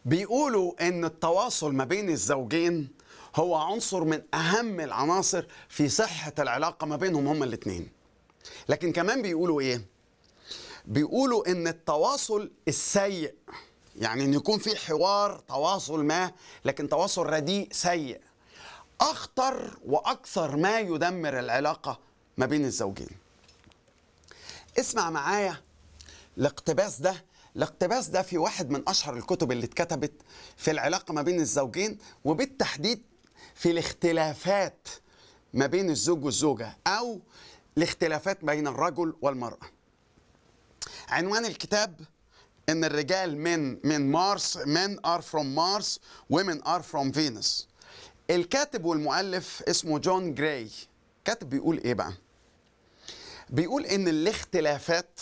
بيقولوا ان التواصل ما بين الزوجين هو عنصر من اهم العناصر في صحة العلاقة ما بينهم هما الاتنين لكن كمان بيقولوا ايه بيقولوا ان التواصل السيء يعني ان يكون في حوار تواصل ما لكن تواصل رديء سيء اخطر واكثر ما يدمر العلاقة ما بين الزوجين اسمع معايا الاقتباس ده الاقتباس ده في واحد من اشهر الكتب اللي اتكتبت في العلاقه ما بين الزوجين وبالتحديد في الاختلافات ما بين الزوج والزوجه او الاختلافات بين الرجل والمراه. عنوان الكتاب ان الرجال من من مارس men are from Mars women are from Venus. الكاتب والمؤلف اسمه جون جراي. كاتب بيقول ايه بقى؟ بيقول ان الاختلافات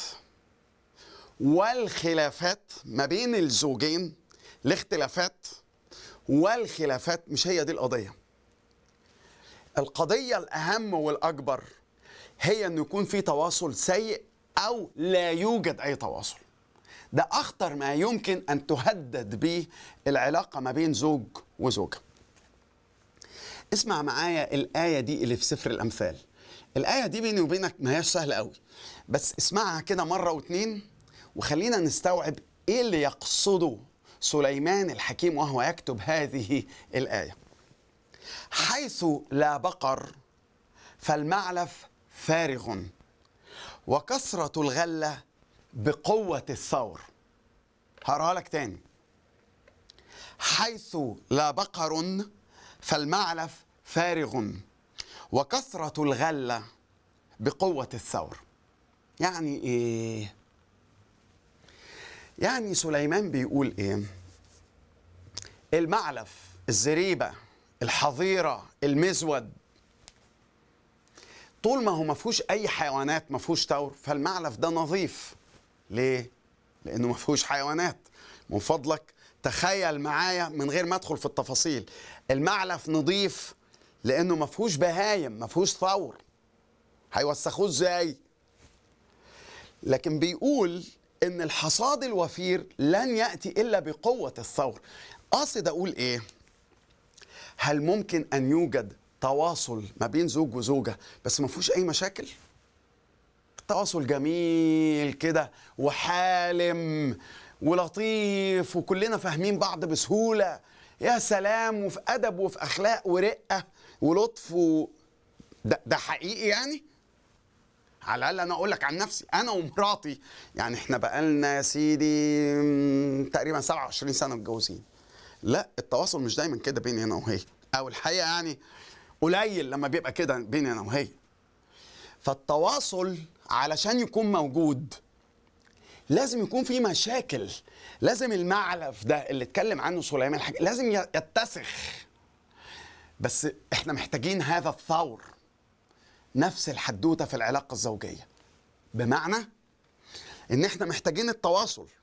والخلافات ما بين الزوجين الاختلافات والخلافات مش هي دي القضية القضية الأهم والأكبر هي أن يكون في تواصل سيء أو لا يوجد أي تواصل ده أخطر ما يمكن أن تهدد به العلاقة ما بين زوج وزوجة اسمع معايا الآية دي اللي في سفر الأمثال الآية دي بيني وبينك ما هياش سهلة قوي بس اسمعها كده مرة واتنين وخلينا نستوعب ايه اللي يقصده سليمان الحكيم وهو يكتب هذه الآية حيث لا بقر فالمعلف فارغ وكثرة الغلة بقوة الثور هقراها لك تاني حيث لا بقر فالمعلف فارغ وكثرة الغلة بقوة الثور يعني ايه يعني سليمان بيقول ايه المعلف الزريبة الحظيرة المزود طول ما هو ما فيهوش اي حيوانات ما فيهوش ثور فالمعلف ده نظيف ليه لانه ما فيهوش حيوانات من فضلك تخيل معايا من غير ما ادخل في التفاصيل المعلف نظيف لانه ما فيهوش بهايم ما فيهوش ثور هيوسخوه ازاي لكن بيقول ان الحصاد الوفير لن ياتي الا بقوه الثور قاصد اقول ايه هل ممكن ان يوجد تواصل ما بين زوج وزوجه بس ما فيهوش اي مشاكل تواصل جميل كده وحالم ولطيف وكلنا فاهمين بعض بسهوله يا سلام وفي ادب وفي اخلاق ورقه ولطف و... ده, ده حقيقي يعني على الاقل انا اقول لك عن نفسي انا ومراتي يعني احنا بقالنا يا سيدي م، تقريبا 27 سنه متجوزين لا التواصل مش دايما كده بيني انا وهي او الحقيقه يعني قليل لما بيبقى كده بيني انا وهي فالتواصل علشان يكون موجود لازم يكون في مشاكل لازم المعلف ده اللي اتكلم عنه سليمان الحاج لازم يتسخ بس احنا محتاجين هذا الثور نفس الحدوته في العلاقه الزوجيه بمعنى ان احنا محتاجين التواصل